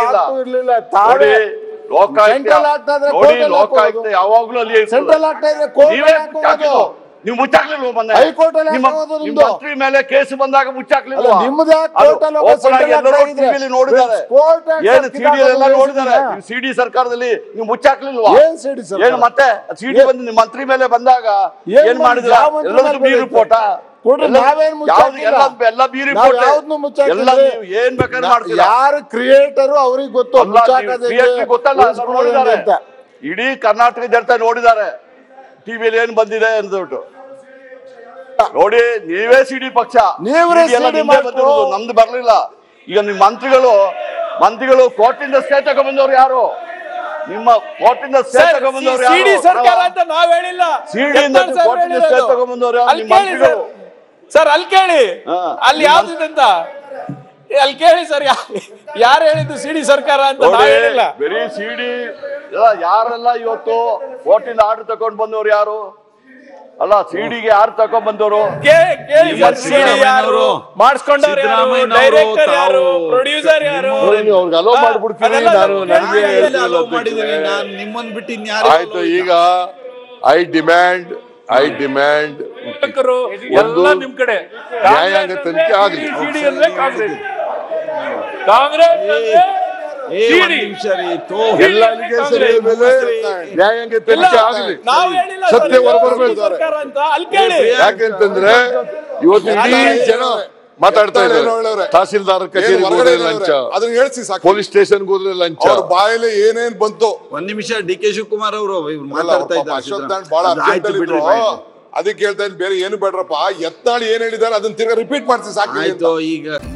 ಯಾವತ್ತೂ ಇರ್ಲಿಲ್ಲ ತಾವೇ ನೋಡಿ ಲೋಕಾಯುಕ್ತ Central ಆಗ್ತಾ ಇದ್ರೆ ನೋಡಿ court ಅಲ್ಲಿ ಲೋಕಾಯುಕ್ತ ಹಾಕೋದು. ಯಾವಾಗ್ಲೂ ಅಲ್ಲಿ ಇರ್ತದೆ. ಸೆಂಟ್ರಲ್ ಆಗ್ತಾ ಇದೆ ಕೋರ್ಟ್ ನೀವೇ ಮುಚ್ಚಾಕ್ಲಿಲ್ವ? ನೀವು ಮುಚ್ಚಾಕ್ಲಿಲ್ವ ಮೊನ್ನೆ ಹೈಕೋರ್ಟ್ ಅಲ್ಲಿ ನಿಮ್ಮ ಹಾಕೋದು ನಿಮ್ಮ ನಿಮ್ದು. ಮಂತ್ರಿ ಮೇಲೆ ಕೇಸ್ ಬಂದಾಗ ಮುಚ್ಚಾಕ್ಲಿಲ್ವ ನಿಮ್ದು ಯಾಕೆ ಅದು ಕೋರ್ಟ್ ಅಲ್ಲಿ ಹೋಗೋ open ಆಗಿ ಸೆಂಟ್ರಲ್ ಎಲ್ಲರೂ ಆಗ್ತಾ ಇದೆ? TV ಲಿ ನೋಡಿದ್ದಾರೆ ಕೋರ್ಟ್ ಯಾಕೆ ಏನು ಸರ್ಕಾರ ಸಿಡಿ ಎಲ್ಲ ಹಾಕೋದು ನೋಡಿದ್ದಾರೆ ಬೇಸಿಗೆ? ಸಿಡಿ ಸರ್ಕಾರದಲ್ಲಿ ನೀವು ಮುಚ್ಚಾಕ್ಲಿಲ್ವಾ ಏನ್ ಸಿಡಿ ಸರ್ಕಾರ? ಏನು ಮತ್ತೆ ಸಿಡಿ ಬಂದು ನಿಮ್ಮ ಮಂತ್ರಿ ಮೇಲೆ ಬಂದಾಗ ಏನ್ ಏನ್ ಮಾಡಿದ್ರು? ಮಾಡಿದ್ರ ಯಾವ ಮಂತ್ರಿ ಎಲ್ಲದಕ್ಕೂ ಮೇಲೆ ಬಿ ಬಂದಿತ್ತು? ರಿಪೋರ್ಟ ಕೊಡ್ರಿ, ನಾವೇನ್ ಮುಚ್ಚಾಕಿಲ್ಲ. ಎಲ್ಲ ಬಿ ನಾವ್ ರಿಪೋರ್ಟ್ ಯಾವ್ದ್ನೂ ಮುಚ್ಚಾಕಿಲ್ಲ. ಎಲ್ಲ ನೀವು ಏನ್ ಬೇಕಾದ್ರೆ ಮಾಡ್ತೀರಾ ಯಾರು ಕ್ರಿಯೇಟರ್ ಅವ್ರಿಗೆ ಗೊತ್ತು ಅಲ್ಲ, ಮುಚ್ಚಾಕೋದು ನೀವು ಹೆಂಗೆ, creative ಗೊತ್ತಲ್ಲ ಎಲ್ಲ ಉಳಿಸ್ಕೊಳ್ಳೋದು ನೋಡಿದ್ದಾರೆ ಹೆಂಗೆ ಅಂತ. ಇಡೀ ಕರ್ನಾಟಕ ಜನತೆ ನೋಡಿದ್ದಾರೆ ಟಿವಿಯಲ್ಲಿ ಏನ್ ಬಂದಿದೆ ಅಂದ್ಬಿಟ್ಟು ನೋಡಿ ನೀವೇ ಸಿಡಿ ಪಕ್ಷ ನೀವ್ರೇ CD ಎಲ್ಲ CD ನಿಮ್ದೇ ಮಾಡ್ಕೊ. ಬಂದಿರೋದು ನಮ್ದು ಬರ್ಲಿಲ್ಲ ಈಗ ನಿಮ್ ಮಂತ್ರಿಗಳು ಮಂತ್ರಿಗಳು ಕೋರ್ಟಿಂದ ಸ್ಟೇ ತಗೊಂಡ್ಬಂದವ್ರು ಯಾರು ನಿಮ್ಮ ಕೋರ್ಟಿಂದ ಸ್ಟೇ ಸರ್ ತಗೊಂಡ್ಬಂದವ್ರು ಸಿಡಿ ಯಾರು ಸರ್ಕಾರ ಅಂತ ನಾವ್ ಹೇಳಿಲ್ಲ ಸಿಡಿ ಇಂದ ಯತ್ನಾಳ್ ಸಾಹೇಬ್ರು ಕೋರ್ಟಿಂದ ಹೇಳಿರೋದು. ಸ್ಟೇ ತಗೊಂಡ್ಬಂದವ್ರು ಯಾರು? ಅಲ್ಲಿ ನಿಮ್ಮ ಕೇಳಿ ಸರ್ ಮಂತ್ರಿಗಳು. ಸರ್ ಅಲ್ಲಿ ಕೇಳಿ ಹಾ. ಅಲ್ಲಿ ಯಾವ್ದಿದೆ ಅಂತ ಅಲ್ಲಿ ಕೇಳಿ ಸರ್ ಯಾರು ಹೇಳಿದ್ದು ಸಿಡಿ ಸರ್ಕಾರ ಅಂತ ನಾವ್ ನೋಡಿ ಹೇಳಿಲ್ಲ ಬರೀ ಸಿಡಿ ಯಾರೆಲ್ಲ ಇವತ್ತು ಕೋರ್ಟಿಂದ ಆರ್ಡರ್ ತಗೊಂಡ್ ಬಂದವ್ರು ಯಾರು ಅಲ್ಲ ಸಿಡಿಗೆ ಯಾರು ತಗೊಂಡ್ ಬಂದವರು ಕೇ- ಕೇಳಿ ನಿಮ್ಮ ಸರ್ ಸಿಡಿ ಯಾರು ಸಿದ್ದರಾಮಯ್ಯನವರು, ಮಾಡಿಸ್ಕೊಂಡವ್ರು ಯಾರು ಸಿದ್ದರಾಮಯ್ಯನವರು ಡೈರೆಕ್ಟರ್ ಯಾರು ತಾವು- ಪ್ರೊಡ್ಯೂಸರ್ ಯಾರು ನೋಡಿ, ನೀವು ಅವ್ರಿಗೆ ಅಲೋ ಹಾ, ಮಾಡ್ಬಿಡ್ತೀನಿ ಅದೆಲ್ಲ ನಾನು ನಮ್ಗೆ ನನಗೆ ಗೊತ್ತಿಲ್ಲ. ಎಲ್ಲ allow ಮಾಡಿದೀವಿ ನಾನು ನಿಮ್ಮನ್ ಬಿಟ್ಟು ಇನ್ಯಾರು ಆಯ್ತು ಈಗ ಐ ಡಿಮ್ಯಾಂಡ್ ಐ ಡಿಮ್ಯಾಂಡ್ ಶಾಸಕರು ಎಲ್ಲ ನಿಮ್ ಕಡೆ ನ್ಯಾಯಾಂಗ ತನಿಖೆ ಆಗ್ಲಿ. ಸಿಡಿ ಅಂದ್ರೆ ಕಾಂಗ್ರೆಸ್ ಕಾಂಗ್ರೆಸ್ ಅಂದ್ರೆ ಏ ಒಂದ್ ಸಿಡಿ. ನಿಮಿಷ ರೀ ತೋ ಎಲ್ಲ ಅಲಿಗೇಷನ್ ಮೇಲೆ ನ್ಯಾಯಾಂಗ ಇಲ್ಲ, ತನಿಖೆ ಆಗಲಿ ನಾವ್ ಹೇಳಿಲ್ಲ ಸತ್ಯ ಸರ್, ಹೊರಬರ್ಬೇಕು. ಸಿಡಿ ಸರ್ಕಾರ ಅಂತ ಅಲ್ಲಿ ಕೇಳಿ ಯಾಕೆಂತಂದ್ರೆ ಇವತ್ತು ಇಡೀ ಜನ ಮಾತಾಡ್ತಾ ಏನು ಇದ್ದಾರೆ ಹೇಳವ್ರೆ? ತಹಸೀಲ್ದಾರ್ ಏನ್ ಕಚೇರಿಗೆ ಹೊರಗಡೆ ಹೋದ್ರೆ ಲಂಚ ಅದನ್ನ ಹೇಳ್ಸಿ ಸಾಕು ಪೊಲೀಸ್ ಸ್ಟೇಷನ್ಗೆ ಹೋದ್ರೆ ಲಂಚ ಅವ್ರ ಬಾಯಲ್ಲಿ ಏನೇನ್ ಬಂತು ಒಂದ್ ನಿಮಿಷ ಡಿ ಕೆ ಶಿವಕುಮಾರ್ ಅವರು ಅಲ್ಲ, ಅವ್ರ ಮಾತಾಡ್ತಾ ಪಾಪ ಇದ್ದಾರೆ ಅಶ್ವತ್ಥ ಅಣ್ಣ ಬಹಳ ಅದು ಆಯ್ತು ಅರ್ಜೆಂಟ್ ಬಿಡ್ರಿ ಇದ್ರು ಅದಕ್ಕೆ ಹೇಳ್ತಾ ಇದ್ದೀನಿ ಬೇರೆ ಏನು ಬೇಡ್ರಪ್ಪ ಯತ್ನಾಳ್ ಏನ್ ಹೇಳಿದಾರೆ ಅದನ್ನ ತಿರ್ಗಾ ರಿಪೀಟ್ ಮಾಡ್ಸಿ ಸಾಕು ಆಯ್ತು ಈಗ